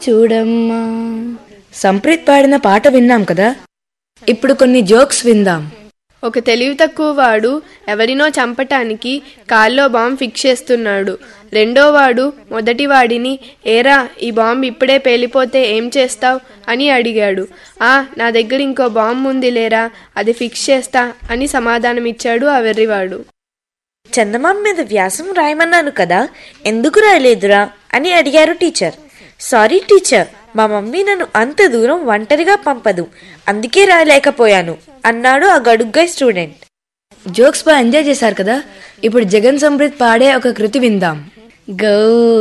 చూడమ్మా సంప్రీత్ పాడిన పాట విన్నాం కదా ఇప్పుడు కొన్ని జోక్స్ విందాం ఒక తెలివి తక్కువ వాడు ఎవరినో చంపటానికి కాల్లో బాంబ్ ఫిక్స్ చేస్తున్నాడు రెండో వాడు మొదటి వాడిని ఏరా ఈ బాంబ్ ఇప్పుడే పేలిపోతే ఏం చేస్తావ్ అని అడిగాడు ఆ నా దగ్గర ఇంకో బాంబ్ ఉంది లేరా అది ఫిక్స్ చేస్తా అని సమాధానమిచ్చాడు ఆ వెర్రివాడు చందమామ మీద వ్యాసం రాయమన్నాను కదా ఎందుకు రాయలేదురా అని అడిగారు టీచర్ సారీ టీచర్ మా మమ్మీ నన్ను అంత దూరం ఒంటరిగా పంపదు అందుకే రాయలేకపోయాను అన్నాడు ఆ గడుగ్గా స్టూడెంట్ జోక్స్ బాగా ఎంజాయ్ చేశారు కదా ఇప్పుడు జగన్ సంప్రీత్ పాడే ఒక కృతి విందాం గౌ